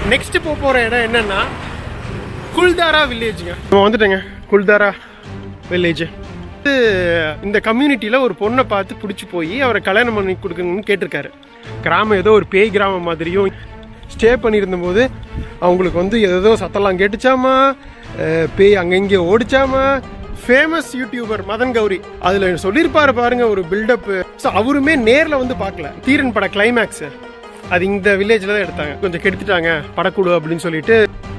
next போக போகிற இடம் என்னன்னா குல்தாரா வில்லேஜுங்க நம்ம வந்துட்டேங்க குல்தாரா வில்லேஜ் இந்த கம்யூனிட்டியில் ஒரு பொண்ணை பார்த்து பிடிச்சி போய் அவரை கல்யாணம் பண்ணி கொடுக்கணும்னு கேட்டிருக்காரு கிராமம் ஏதோ ஒரு பேய் கிராமம் மாதிரியும் ஸ்டே பண்ணியிருந்தபோது அவங்களுக்கு வந்து ஏதோ சத்தம்லாம் கேட்டுச்சாமா அஹ் பேய் அங்கங்கே ஓடிச்சாமா ஃபேமஸ் யூடியூபர் மதன் கௌரி அதில் சொல்லியிருப்பாரு பாருங்க ஒரு பில்டப் ஸோ அவருமே நேரில் வந்து பார்க்கல தீரன் பட கிளைமேக்ஸ் அது இந்த வில்லேஜில் தான் எடுத்தாங்க கொஞ்சம் கெடுத்துட்டாங்க படக்குழு அப்படின்னு சொல்லிட்டு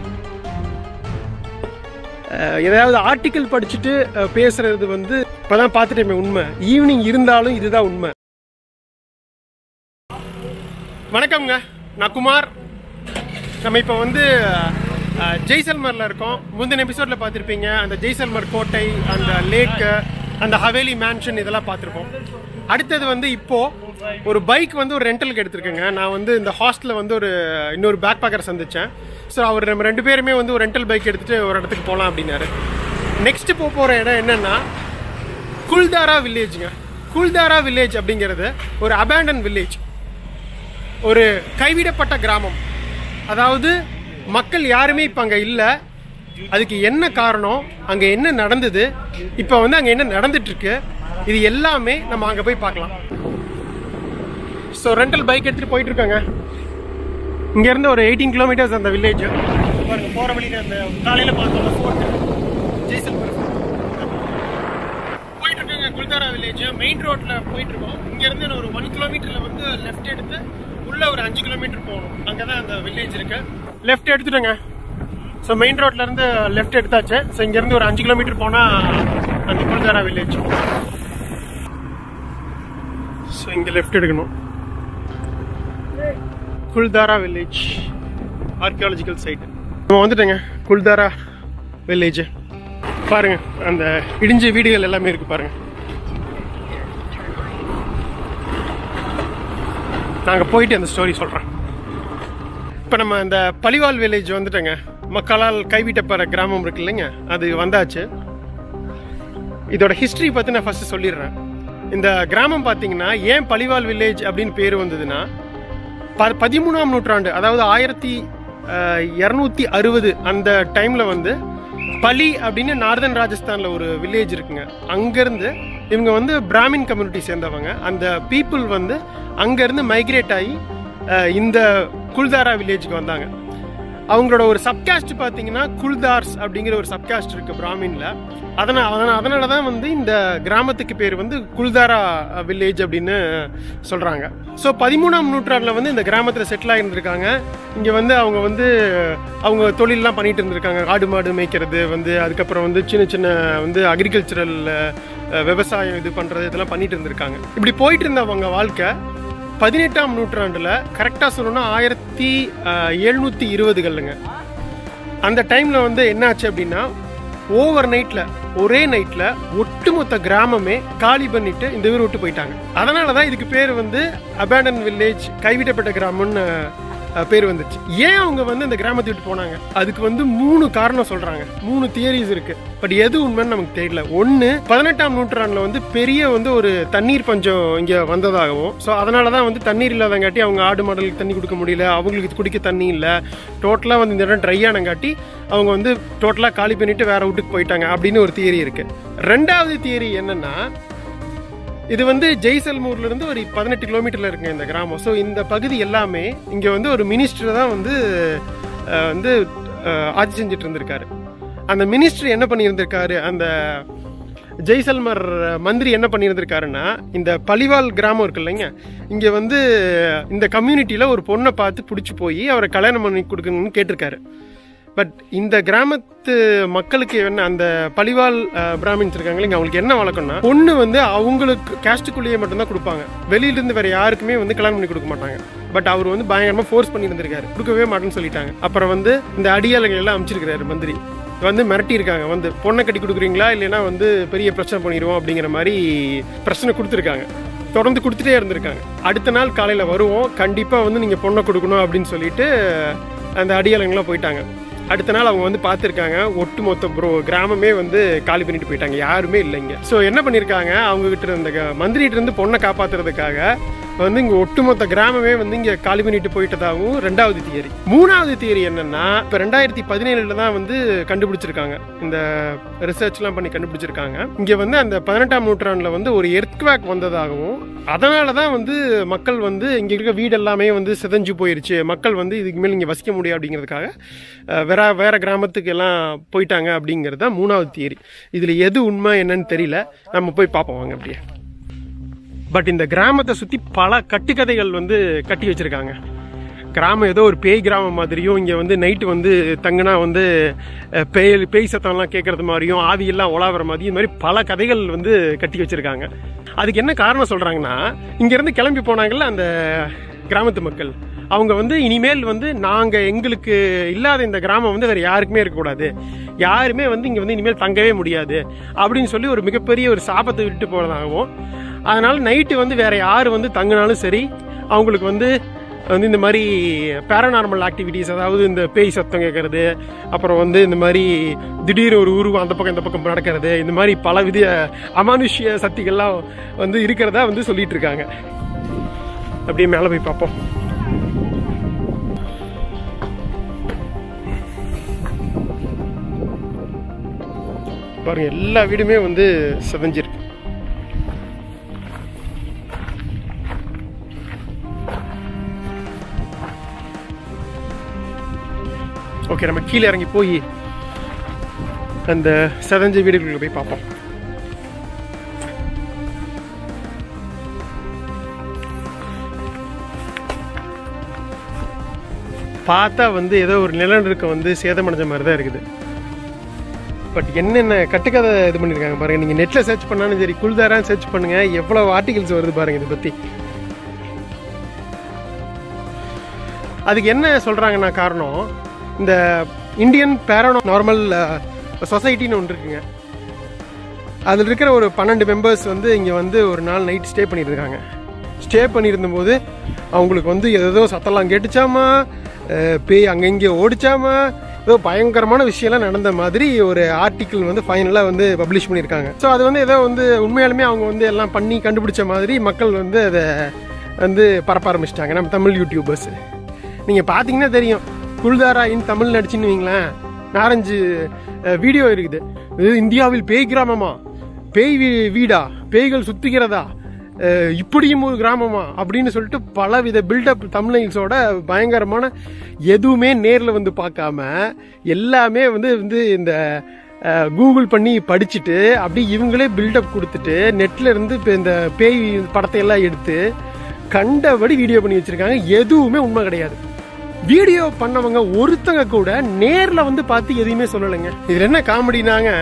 அஹ், ஏதாவது ஆர்டிக்கல் படிச்சுட்டு அஹ், பேசுறது வந்து இப்பதான் பார்த்துட்டேன் உண்மை ஈவினிங் இருந்தாலும் இதுதான் உண்மை வணக்கம்ங்க நான் குமார் நம்ம இப்போ வந்து அஹ், ஜெய்சல்மர்ல இருக்கோம் முந்தின எபிசோட்ல பார்த்துருப்பீங்க அந்த ஜெய்சல்மர் கோட்டை அந்த லேக்கு அந்த ஹவேலி மேன்ஷன் இதெல்லாம் பார்த்துருப்போம் அடுத்தது வந்து இப்போ ஒரு பைக் வந்து ஒரு ரெண்டலுக்கு எடுத்திருக்கேங்க நான் வந்து இந்த ஹாஸ்டலில் வந்து ஒரு இன்னொரு பேக் பேக்கரை சந்திச்சேன் ஸோ அவர் நம்ம ரெண்டு பேருமே வந்து ஒரு ரெண்டல் பைக் எடுத்துட்டு ஒரு இடத்துக்கு போகலாம் அப்படின்னாரு நெக்ஸ்ட் போக போகிற இடம் என்னன்னா குல்தாரா வில்லேஜுங்க குல்தாரா வில்லேஜ் அப்படிங்கிறது ஒரு அபேண்டன் வில்லேஜ் ஒரு கைவிடப்பட்ட கிராமம் அதாவது மக்கள் யாருமே இப்போ அங்கே இல்லை அதுக்கு என்ன காரணம் அங்கே என்ன நடந்தது இப்போ வந்து அங்கே என்ன நடந்துட்டு இருக்கு இது எல்லாமே நம்ம அங்கே போய் பார்க்கலாம் ஸோ ரெண்டல் பைக் எடுத்துகிட்டு போயிட்டு இருக்காங்க இங்கேருந்து ஒரு எயிட்டீன் கிலோமீட்டர்ஸ் அந்த வில்லேஜ் பாருங்க போகிற வழியில் அந்த காலையில் பார்த்தோம் ஃபோர்ட் ஜெய்சல்மர் போயிட்டு இருக்காங்க குல்தாரா வில்லேஜ் மெயின் ரோட்ல போயிட்டு இருக்கோம் இங்க இருந்து ஒரு ஒன் கிலோமீட்டர்ல வந்து லெஃப்ட் எடுத்து உள்ள ஒரு அஞ்சு கிலோமீட்டர் போகணும் அங்கதான் அந்த வில்லேஜ் இருக்கு லெஃப்ட் எடுத்துட்டோங்க ஸோ மெயின் ரோட்ல இருந்து லெஃப்ட் எடுத்தாச்சு ஸோ இங்க இருந்து ஒரு அஞ்சு கிலோமீட்டர் போனா அந்த குல்தாரா வில்லேஜ் ஸோ இங்க லெஃப்ட் எடுக்கணும் குல்தாரா வில்லேஜ் ஆர்கியாலஜிக்கல் சைட் நம்ம வந்துட்டேங்க குல்தாரா வில்லேஜ் பாருங்க அந்த இடிஞ்ச வீடுகள் எல்லாமே இருக்கு பாருங்க நாங்க போயிட்டு அந்த ஸ்டோரி சொல்றேன் இப்போ நம்ம அந்த பலிவால் வில்லேஜ் வந்துட்டோங்க மக்களால் கைவிட்டப்படுற கிராமம் இருக்கு இல்லைங்க அது வந்தாச்சு இதோட ஹிஸ்டரி பற்றி நான் ஃபர்ஸ்ட் சொல்லிடுறேன் இந்த கிராமம் பார்த்தீங்கன்னா ஏன் பலிவால் வில்லேஜ் அப்படின்னு பேர் வந்ததுன்னா ப பதிமூணாம் நூற்றாண்டு அதாவது ஆயிரத்தி இரநூத்தி அறுபது அந்த டைமில் வந்து பலி அப்படின்னு நார்தன் ராஜஸ்தானில் ஒரு வில்லேஜ் இருக்குங்க அங்கேருந்து இவங்க வந்து பிராமின் கம்யூனிட்டி சேர்ந்தவங்க அந்த பீப்புள் வந்து அங்கேருந்து மைக்ரேட் ஆகி அஹ், இந்த குல்தாரா வில்லேஜுக்கு வந்தாங்க அவங்களோட ஒரு சப்காஸ்ட் பார்த்தீங்கன்னா குல்தார்ஸ் அப்படிங்கிற ஒரு சப்காஸ்ட் இருக்கு பிராமின்ல அதனால் அதனால் அதனால தான் வந்து இந்த கிராமத்துக்கு பேர் வந்து குல்தாரா வில்லேஜ் அப்படின்னு சொல்கிறாங்க ஸோ பதிமூணாம் நூற்றாண்டில் வந்து இந்த கிராமத்தில் செட்டில் ஆகியிருந்திருக்காங்க இங்கே வந்து அவங்க வந்து அவங்க தொழிலெலாம் பண்ணிட்டு இருந்திருக்காங்க ஆடு மாடு மேய்க்கிறது வந்து அதுக்கப்புறம் வந்து சின்ன சின்ன வந்து அக்ரிகல்ச்சரல் விவசாயம் இது பண்ணுறது இதெல்லாம் பண்ணிட்டு இருந்திருக்காங்க இப்படி போயிட்டு இருந்தவங்க வாழ்க்கை பதினெட்டாம் நூற்றாண்டில் கரெக்டாக சொல்லணும்னா ஆயிரத்தி எழுநூற்றி இருபதுகள்ங்க அந்த டைமில் வந்து என்னாச்சு அப்படின்னா ஓவர் நைட்டில் ஒரே நைட்டில் ஒட்டுமொத்த கிராமமே காலி பண்ணிட்டு இந்த ஊர் விட்டு போயிட்டாங்க அதனால தான் இதுக்கு பேர் வந்து அபேண்டன் வில்லேஜ் கைவிடப்பட்ட கிராமம்னு அஹ், பேர் வந்துச்சு ஏன் அவங்க வந்து இந்த கிராமத்தை விட்டு போனாங்க அதுக்கு வந்து மூணு காரணம் சொல்றாங்க மூணு தியரிஸ் இருக்கு பட் எது உண்மைன்னு நமக்கு தெரியல ஒன்று பதினெட்டாம் நூற்றாண்டில் வந்து பெரிய வந்து ஒரு தண்ணீர் பஞ்சம் இங்கே வந்ததாகவும் ஸோ அதனால தான் வந்து தண்ணீர் இல்லாதங்காட்டி அவங்க ஆடு மாடலுக்கு தண்ணி கொடுக்க முடியல அவங்களுக்கு குடிக்க தண்ணி இல்லை டோட்டலாக வந்து இந்த இடம் ட்ரை ஆனங்காட்டி அவங்க வந்து டோட்டலாக காலி பண்ணிட்டு வேற வீட்டுக்கு போயிட்டாங்க அப்படின்னு ஒரு தியரி இருக்கு ரெண்டாவது தியரி என்னன்னா இது வந்து ஜெய்சல்மூர்ல இருந்து ஒரு பதினெட்டு கிலோமீட்டர்ல இருக்குங்க இந்த கிராமம் ஸோ இந்த பகுதி எல்லாமே இங்க வந்து ஒரு மினிஸ்டர் தான் வந்து அஹ், வந்து அஹ், ஆட்சி செஞ்சுட்டு இருந்திருக்காரு அந்த மினிஸ்டர் என்ன பண்ணியிருந்திருக்காரு அந்த ஜெய்சல்மர் மந்திரி என்ன பண்ணியிருந்திருக்காருன்னா இந்த பலிவால் கிராமம் இருக்கு இல்லைங்க இங்க வந்து இந்த கம்யூனிட்டியில ஒரு பொண்ணை பார்த்து பிடிச்சி போய் அவரை கல்யாணம் பண்ணி கொடுக்கணும்னு கேட்டிருக்காரு பட் இந்த கிராமத்து மக்களுக்கு என்ன அந்த பலிவால் அஹ், பிராமின்ஸ் இருக்காங்க இல்லைங்க அவங்களுக்கு என்ன வழக்கம்னா பொண்ணு வந்து அவங்களுக்கு கேஸ்டுக்குள்ளேயே மட்டும்தான் கொடுப்பாங்க வெளியில இருந்து வேற யாருக்குமே வந்து கல்யாணம் பண்ணி கொடுக்க மாட்டாங்க பட் அவர் வந்து பயங்கரமா ஃபோர்ஸ் பண்ணி இருந்திருக்காரு கொடுக்கவே மாட்டேன்னு சொல்லிட்டாங்க அப்புறம் வந்து இந்த அடியாளங்கள் எல்லாம் அமைச்சிருக்கிறாரு மந்திரி வந்து மிரட்டி இருக்காங்க வந்து பொண்ணை கட்டி கொடுக்குறீங்களா இல்லைன்னா வந்து பெரிய பிரச்சனை பண்ணிடுவோம் அப்படிங்கிற மாதிரி பிரச்சனை கொடுத்துருக்காங்க தொடர்ந்து கொடுத்துட்டே இருந்திருக்காங்க அடுத்த நாள் காலையில் வருவோம் கண்டிப்பாக வந்து நீங்கள் பொண்ணை கொடுக்கணும் அப்படின்னு சொல்லிட்டு அந்த அடியாளங்களாம் போயிட்டாங்க அடுத்த நாள் அவங்க வந்து பார்த்துருக்காங்க ஒட்டு மொத்த ப்ரோ கிராமமே வந்து காலி பண்ணிட்டு போயிட்டாங்க யாருமே இல்லைங்க ஸோ என்ன பண்ணியிருக்காங்க அவங்க கிட்ட இருந்த க- மந்திரிகிட்ட இருந்து பொண்ணை காப்பாத்துறதுக்காக வந்து இங்க ஒட்டுமொத்த கிராமமே வந்து இங்க காலி பண்ணிட்டு போயிட்டதாகவும் ரெண்டாவது தியரி மூணாவது தியரி என்னன்னா இப்ப ரெண்டாயிரத்தி பதினேழுல தான் வந்து கண்டுபிடிச்சிருக்காங்க இந்த ரிசர்ச்லாம் பண்ணி கண்டுபிடிச்சிருக்காங்க இங்க வந்து அந்த பதினெட்டாம் நூற்றாண்டுல வந்து ஒரு எர்த்குவேக் வந்ததாகவும் அதனால தான் வந்து மக்கள் வந்து இங்க இருக்க வீடு எல்லாமே வந்து சிதைஞ்சு போயிருச்சு மக்கள் வந்து இதுக்கு மேல் இங்க வசிக்க முடியும் அப்படிங்கிறதுக்காக அஹ், வேற வேற கிராமத்துக்கு எல்லாம் போயிட்டாங்க அப்படிங்கிறது தான் மூணாவது தியரி இதுல எது உண்மை என்னன்னு தெரியல நம்ம போய் பார்ப்போம் வாங்க அப்படியே பட் இந்த கிராமத்தை சுத்தி பல கட்டுக்கதைகள் வந்து கட்டி வச்சிருக்காங்க கிராமம் ஏதோ ஒரு பேய் கிராமம் மாதிரியும் இங்கே வந்து நைட்டு வந்து தங்குனா வந்து அஹ், பேய் பேய் சத்தம்லாம் கேட்கறது மாதிரியும் ஆவியெல்லாம் உலாவுற மாதிரி இந்த மாதிரி பல கதைகள் வந்து கட்டி வச்சிருக்காங்க அதுக்கு என்ன காரணம் சொல்றாங்கன்னா இங்கேருந்து கிளம்பி போனாங்கல்ல அந்த கிராமத்து மக்கள் அவங்க வந்து இனிமேல் வந்து நாங்கள் எங்களுக்கு இல்லாத இந்த கிராமம் வந்து வேறு யாருக்குமே இருக்கக்கூடாது யாருமே வந்து இங்கே வந்து இனிமேல் தங்கவே முடியாது அப்படின்னு சொல்லி ஒரு மிகப்பெரிய ஒரு சாபத்தை விட்டு போகிறதாகவும் அதனால நைட்டு வந்து வேற யார் வந்து தங்கினாலும் சரி அவங்களுக்கு வந்து வந்து இந்த மாதிரி பேரநார்மல் ஆக்டிவிட்டீஸ் அதாவது இந்த பேய் சத்தம் கேட்கறது அப்புறம் வந்து இந்த மாதிரி திடீர் ஒரு உருவம் அந்த பக்கம் இந்த பக்கம் நடக்கிறது இந்த மாதிரி பல வித அமானுஷ்ய சக்திகள்லாம் வந்து இருக்கிறதா வந்து சொல்லிட்டு இருக்காங்க அப்படியே மேலே போய் பார்ப்போம் பாருங்க எல்லா வீடுமே வந்து செதஞ்சிருக்கு ஓகே நம்ம கீழே இறங்கி போய் அந்த செதஞ்ச வீடுகளுக்கு போய் பார்ப்போம் பார்த்தா வந்து ஏதோ ஒரு நிலநடுக்கம் வந்து சேதமடைஞ்ச மாதிரி தான் இருக்குது பட் என்னென்ன கட்டுக்கதை இது பண்ணியிருக்காங்க பாருங்க நீங்கள் நெட்டில் சர்ச் பண்ணாலும் சரி குல்தாரான் சர்ச் பண்ணுங்க எவ்வளோ ஆர்டிகல்ஸ் வருது பாருங்க இதை பற்றி அதுக்கு என்ன சொல்கிறாங்கன்னா காரணம் இந்த இந்தியன் பேரனோ நார்மல் சொசைட்டின்னு ஒன்று இருக்குங்க அதில் இருக்கிற ஒரு பன்னெண்டு மெம்பர்ஸ் வந்து இங்கே வந்து ஒரு நாள் நைட் ஸ்டே பண்ணியிருக்காங்க ஸ்டே பண்ணியிருந்தபோது அவங்களுக்கு வந்து ஏதோ சத்தம்லாம் கேட்டுச்சாமா அஹ் பேய் அங்கங்கே ஓடிச்சாமா ஏதோ பயங்கரமான விஷயம்லாம் நடந்த மாதிரி ஒரு ஆர்டிக்கிள் வந்து ஃபைனலாக வந்து பப்ளிஷ் பண்ணியிருக்காங்க ஸோ அது வந்து ஏதோ வந்து உண்மையாலுமே அவங்க வந்து எல்லாம் பண்ணி கண்டுபிடிச்ச மாதிரி மக்கள் வந்து அதை வந்து பரப்ப ஆரம்பிச்சிட்டாங்க நம்ம தமிழ் யூடியூபர்ஸ் நீங்கள் பார்த்தீங்கன்னா தெரியும் குல்தாரா இன் தமிழ் நடிச்சுன்னு வைங்களேன் நாலஞ்சு வீடியோ இருக்குது இது இந்தியாவில் பேய் கிராமமா பேய் வீ- வீடா பேய்கள் சுத்துகிறதா அஹ் இப்படியும் ஒரு கிராமமா அப்படின்னு சொல்லிட்டு பலவித பில்டப் தமிழ்ஸோட பயங்கரமான எதுவுமே நேரில் வந்து பார்க்காம எல்லாமே வந்து வந்து இந்த கூகுள் பண்ணி படிச்சுட்டு அப்படி இவங்களே பில்டப் கொடுத்துட்டு நெட்ல இருந்து இப்போ இந்த பேய் படத்தை எல்லாம் எடுத்து கண்டபடி வீடியோ பண்ணி வச்சிருக்காங்க எதுவுமே உண்மை கிடையாது வீடியோ பண்ணவங்க ஒருத்தங்க கூட நேர்ல வந்து பார்த்து எதையுமே சொல்லலைங்க இதுல என்ன காமெடினாங்க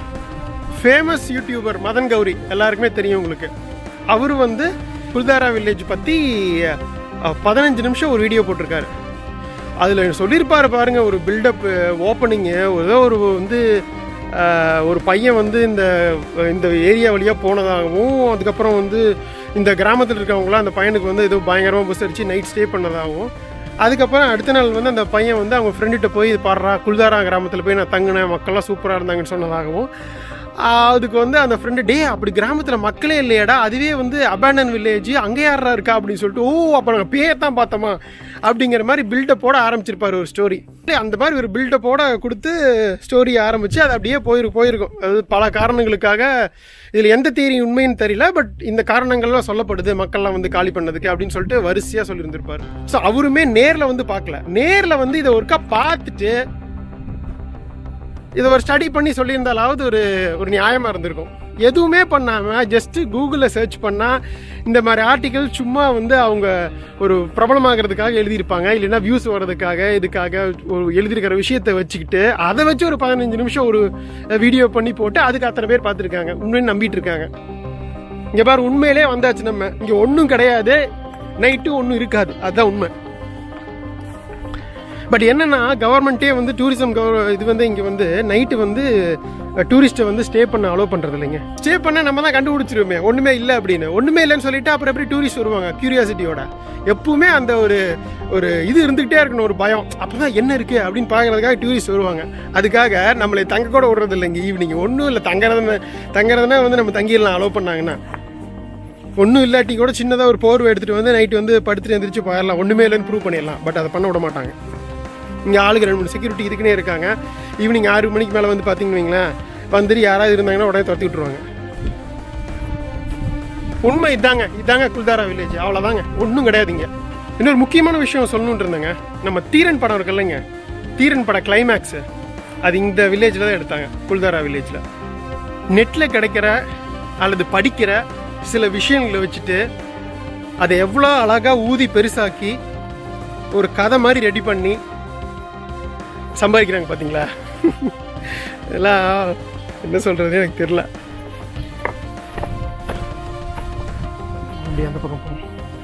ஃபேமஸ் யூடியூபர் மதன் கௌரி எல்லாருக்குமே தெரியும் உங்களுக்கு அவரு வந்து குல்தாரா வில்லேஜ் பத்தி அஹ், பதினஞ்சு நிமிஷம் ஒரு வீடியோ போட்டிருக்காரு அதில் சொல்லியிருப்பாரு பாருங்க ஒரு பில்டப் ஓப்பனிங்கு ஏதோ ஒரு வந்து அஹ், ஒரு பையன் வந்து இந்த இந்த ஏரியா வழியாக போனதாகவும் அதுக்கப்புறம் வந்து இந்த கிராமத்தில் இருக்கவங்களாம் அந்த பையனுக்கு வந்து ஏதோ பயங்கரமாக பஸ் அடிச்சு நைட் ஸ்டே பண்ணதாகவும் அதுக்கப்புறம் அடுத்த நாள் வந்து அந்த பையன் வந்து அவங்க ஃப்ரெண்டுகிட்ட போய் இது பாடுறா குல்தாரா கிராமத்தில் போய் நான் தங்கினேன் மக்கள்லாம் சூப்பராக இருந்தாங்கன்னு சொன்னதாகவும் ஆஹ் அதுக்கு வந்து அந்த ஃப்ரெண்டு டே அப்படி கிராமத்தில் மக்களே இல்லையாடா அதுவே வந்து அபேண்டன் வில்லேஜ் அங்கே யாரா இருக்கா அப்படின்னு சொல்லிட்டு ஓ அப்போ நாங்கள் பேர் தான் பார்த்தோமா அப்படிங்கிற மாதிரி பில்டப்போட ஆரம்பிச்சிருப்பாரு ஒரு ஸ்டோரி அந்த மாதிரி ஒரு பில்டப்போட கொடுத்து ஸ்டோரி ஆரம்பிச்சு அது அப்படியே போயிருக்கு போயிருக்கும் அது பல காரணங்களுக்காக இதில் எந்த தேரி உண்மைன்னு தெரியல பட் இந்த காரணங்கள்லாம் சொல்லப்படுது மக்கள்லாம் வந்து காலி பண்ணதுக்கு அப்படின்னு சொல்லிட்டு வரிசையாக சொல்லியிருந்திருப்பாரு ஸோ அவருமே நேரில் வந்து பார்க்கல நேரில் வந்து இதை ஒருக்கா பார்த்துட்டு இதை ஒரு ஸ்டடி பண்ணி சொல்லியிருந்தாலாவது ஒரு ஒரு நியாயமாக இருந்திருக்கும் எதுவுமே பண்ணாமல் ஜஸ்ட்டு கூகுளில் சர்ச் பண்ணால் இந்த மாதிரி ஆர்டிகல் சும்மா வந்து அவங்க ஒரு பிரபலமாகிறதுக்காக எழுதியிருப்பாங்க இல்லைன்னா வியூஸ் வர்றதுக்காக இதுக்காக ஒரு எழுதியிருக்கிற விஷயத்தை வச்சுக்கிட்டு அதை வச்சு ஒரு பதினஞ்சு நிமிஷம் ஒரு வீடியோ பண்ணி போட்டு அதுக்கு அத்தனை பேர் பார்த்துருக்காங்க உண்மைன்னு நம்பிட்டு இருக்காங்க இங்கே பாரு உண்மையிலே வந்தாச்சு நம்ம இங்கே ஒன்றும் கிடையாது நைட்டு ஒன்றும் இருக்காது அதுதான் உண்மை பட் என்னன்னா கவர்மெண்ட்டே வந்து டூரிசம் இது வந்து இங்கே வந்து நைட்டு வந்து டூரிஸ்ட்டை வந்து ஸ்டே பண்ண அலோவ் பண்ணுறது இல்லைங்க ஸ்டே பண்ண நம்ம தான் கண்டுபிடிச்சிருவோமே ஒன்றுமே இல்லை அப்படின்னு ஒன்றுமே இல்லைன்னு சொல்லிட்டு அப்புறம் எப்படி டூரிஸ்ட் வருவாங்க கியூரியாசிட்டியோட எப்பவுமே அந்த ஒரு ஒரு இது இருந்துகிட்டே இருக்கணும் ஒரு பயம் அப்பதான் என்ன இருக்கு அப்படின்னு பார்க்கறதுக்காக டூரிஸ்ட் வருவாங்க அதுக்காக நம்மளை தங்க கூட விடுறது இல்லை இங்கே ஈவினிங் ஒன்றும் இல்லை தங்குறதுன்னு தங்குறதுனா வந்து நம்ம தங்கிடலாம் அலோவ் பண்ணாங்கன்னா ஒன்றும் இல்லாட்டி கூட சின்னதாக ஒரு போர்வை எடுத்துகிட்டு வந்து நைட்டு வந்து படுத்துட்டு எந்திரிச்சு போயிடலாம் ஒன்றுமே இல்லைன்னு ப்ரூவ் பண்ணிடலாம் பட் அதை பண்ண விட மாட்டாங்க இங்கே ஆளுங்க ரெண்டு மூணு செக்யூரிட்டி இதுக்குன்னே இருக்காங்க ஈவினிங் ஆறு மணிக்கு மேலே வந்து பார்த்தீங்கன்னு வைங்களேன் வந்துட்டு யாராவது இருந்தாங்கன்னா உடனே துரத்தி விட்ருவாங்க உண்மை இதாங்க இதாங்க குல்தாரா வில்லேஜ் அவ்வளோதாங்க ஒன்றும் கிடையாதுங்க இன்னொரு முக்கியமான விஷயம் சொல்லணுன்ட்டு இருந்தேங்க நம்ம தீரன் படம் இருக்கு இல்லைங்க தீரன் பட கிளைமேக்ஸு அது இந்த வில்லேஜில் தான் எடுத்தாங்க குல்தாரா வில்லேஜில் நெட்டில் கிடைக்கிற அல்லது படிக்கிற சில விஷயங்களை வச்சுட்டு அதை எவ்வளோ அழகாக ஊதி பெருசாக்கி ஒரு கதை மாதிரி ரெடி பண்ணி சம்பாதிக்கிறாங்க பார்த்தீங்களா இதெல்லாம் என்ன சொல்கிறது எனக்கு தெரில அப்படி அந்த பக்கம் போகணும்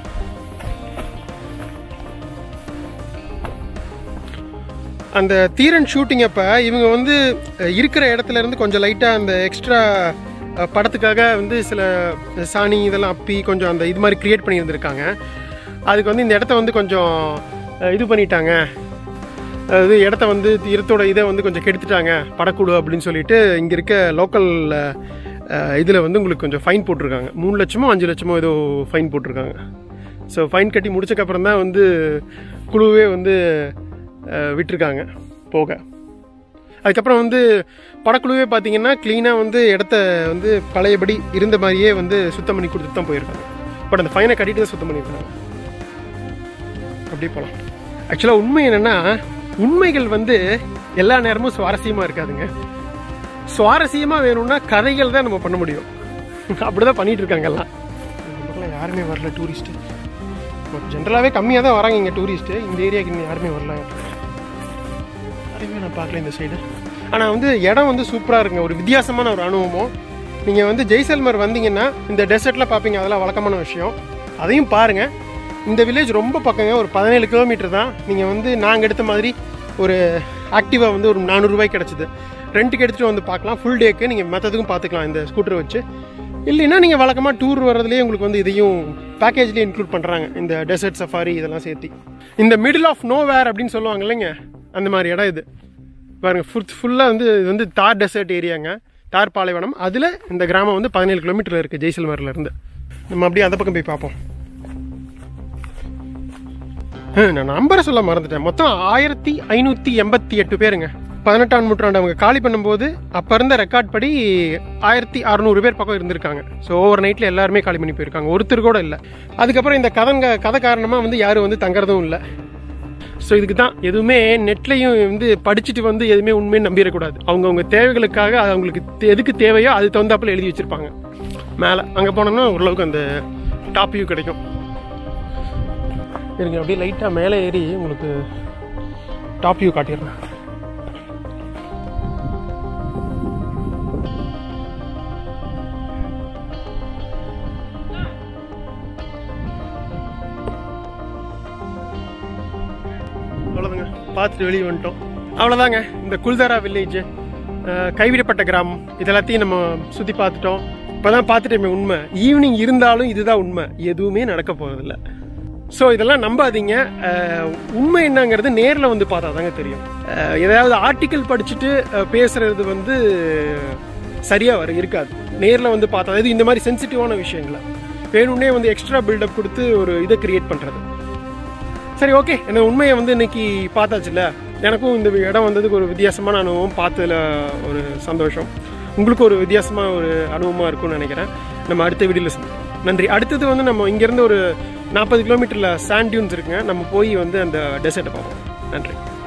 அந்த தீரன் ஷூட்டிங் அப்போ இவங்க வந்து அஹ், இருக்கிற இடத்துல இருந்து கொஞ்சம் லைட்டாக அந்த எக்ஸ்ட்ரா படத்துக்காக வந்து சில சாணி இதெல்லாம் அப்பி கொஞ்சம் அந்த இது மாதிரி கிரியேட் பண்ணியிருந்திருக்காங்க அதுக்கு வந்து இந்த இடத்த வந்து கொஞ்சம் அஹ், இது பண்ணிட்டாங்க அதாவது இடத்த வந்து இடத்தோட இதை வந்து கொஞ்சம் கெடுத்துட்டாங்க படக்குழு அப்படின்னு சொல்லிட்டு இங்கே இருக்க லோக்கல் இதில் வந்து உங்களுக்கு கொஞ்சம் ஃபைன் போட்டிருக்காங்க மூணு லட்சமோ அஞ்சு லட்சமோ ஏதோ ஃபைன் போட்டிருக்காங்க ஸோ ஃபைன் கட்டி முடிச்சக்கப்புறம் தான் வந்து குழுவே வந்து அஹ், விட்டிருக்காங்க போக அதுக்கப்புறம் வந்து படக்குழுவே பார்த்தீங்கன்னா க்ளீனாக வந்து இடத்த வந்து பழையபடி இருந்த மாதிரியே வந்து சுத்தம் பண்ணி கொடுத்துட்டு தான் போயிருக்காங்க பட் அந்த ஃபைனை கட்டிட்டு தான் சுத்தம் பண்ணியிருக்காங்க அப்படியே போகலாம் ஆக்சுவலாக உண்மை என்னென்னா உண்மைகள் வந்து எல்லா நேரமும் சுவாரஸ்யமாக இருக்காதுங்க சுவாரஸ்யமாக வேணும்னா கதைகள் தான் நம்ம பண்ண முடியும் அப்படி தான் பண்ணிட்டு இருக்காங்க எல்லாம் இந்த பக்கம் யாருமே வரல டூரிஸ்ட்டு ஜென்ரலாகவே கம்மியாக தான் வராங்க இங்கே டூரிஸ்ட்டு இந்த ஏரியாவுக்கு இன்னும் யாருமே வரல யாரையுமே நான் பார்க்கல இந்த சைடு ஆனால் வந்து இடம் வந்து சூப்பராக இருக்குங்க ஒரு வித்தியாசமான ஒரு அனுபவம் நீங்கள் வந்து ஜெய்சல்மர் வந்தீங்கன்னா இந்த டெசர்ட்டில் பார்ப்பீங்க அதெல்லாம் வழக்கமான விஷயம் அதையும் பாருங்கள் இந்த வில்லேஜ் ரொம்ப பக்கங்க ஒரு பதினேழு கிலோமீட்டர் தான் நீங்கள் வந்து நாங்கள் எடுத்த மாதிரி ஒரு ஆக்டிவா வந்து ஒரு நானூறுரூவாய்க்கு கிடச்சிது ரெண்ட்டுக்கு எடுத்துகிட்டு வந்து பார்க்கலாம் ஃபுல் டேக்கு நீங்கள் மற்றதுக்கும் பார்த்துக்கலாம் இந்த ஸ்கூட்டரை வச்சு இல்லைன்னா நீங்கள் வழக்கமாக டூர் வர்றதுலேயே உங்களுக்கு வந்து இதையும் பேக்கேஜ்லேயே இன்க்ளூட் பண்ணுறாங்க இந்த டெசர்ட் சஃபாரி இதெல்லாம் சேர்த்து இந்த மிடில் ஆஃப் நோ வேர் அப்படின்னு சொல்லுவாங்க இல்லைங்க அந்த மாதிரி இடம் இது பாருங்க ஃபுல் ஃபுல்லாக வந்து இது வந்து தார் டெசர்ட் ஏரியாங்க தார் பாலைவனம் அதில் இந்த கிராமம் வந்து பதினேழு கிலோமீட்டர் இருக்குது ஜெய்சல்மர்ல இருந்து நம்ம அப்படியே அந்த பக்கம் போய் பார்ப்போம் ஹம், நான் நம்பரை சொல்ல மறந்துட்டேன் மொத்தம் ஆயிரத்தி ஐநூற்றி எண்பத்தி எட்டு பேருங்க பதினெட்டாம் நூற்றாண்டு அவங்க காலி பண்ணும்போது அப்போ இருந்த ரெக்கார்ட் படி ஆயிரத்தி அறநூறு பேர் பக்கம் இருந்திருக்காங்க ஸோ ஓவர் நைட்டில் எல்லாருமே காலி பண்ணி போயிருக்காங்க ஒருத்தர் கூட இல்லை அதுக்கப்புறம் இந்த கதங்க கதை காரணமாக வந்து யாரும் வந்து தங்குறதும் இல்லை ஸோ இதுக்கு தான் எதுவுமே நெட்லையும் வந்து படிச்சுட்டு வந்து எதுவுமே உண்மையை நம்பிடக்கூடாது அவங்கவுங்க தேவைகளுக்காக அது அவங்களுக்கு தே- எதுக்கு தேவையோ அது தகுந்தாப்புல எழுதி வச்சிருப்பாங்க மேலே அங்கே போனோம்னா ஓரளவுக்கு அந்த டாப் வியூ கிடைக்கும் இருங்க அப்படியே லைட்டாக மேலே ஏறி உங்களுக்கு டாப் வியூ காட்டிடுறேன் அவ்வளோதாங்க பார்த்துட்டு வெளியே வந்துட்டோம் அவ்வளோதாங்க இந்த குல்தாரா வில்லேஜ் கைவிடப்பட்ட கிராமம் இதெல்லாத்தையும் நம்ம சுற்றி பார்த்துட்டோம் இப்போ தான் பார்த்துட்டோமே உண்மை ஈவினிங் இருந்தாலும் இதுதான் உண்மை எதுவுமே நடக்க போகிறதில்ல ஸோ இதெல்லாம் நம்பாதீங்க அஹ், உண்மை என்னங்கிறது நேரில் வந்து பார்த்தா தாங்க தெரியும் அஹ், எதாவது ஆர்டிக்கல் படிச்சுட்டு அஹ், பேசுறது வந்து சரியாக வர இருக்காது நேரில் வந்து பார்த்தா அதாவது இந்த மாதிரி சென்சிட்டிவான விஷயங்களை வேணும்னே வந்து எக்ஸ்ட்ரா பில்டப் கொடுத்து ஒரு இதை கிரியேட் பண்ணுறது சரி ஓகே என்ன உண்மையை வந்து இன்னைக்கு பார்த்தாச்சுல்ல எனக்கும் இந்த இடம் வந்ததுக்கு ஒரு வித்தியாசமான அனுபவம் பார்த்ததுல ஒரு சந்தோஷம் உங்களுக்கு ஒரு வித்தியாசமான ஒரு அனுபவமாக இருக்கும்னு நினைக்கிறேன் நம்ம அடுத்த வீடியோவில் சந்திப்போம் நன்றி அடுத்தது வந்து நம்ம இங்கேருந்து ஒரு நாற்பது கிலோமீட்டரில் சாண்ட் டியூன்ஸ் இருக்குங்க நம்ம போய் வந்து அந்த டெசர்ட்டை பார்ப்போம் நன்றி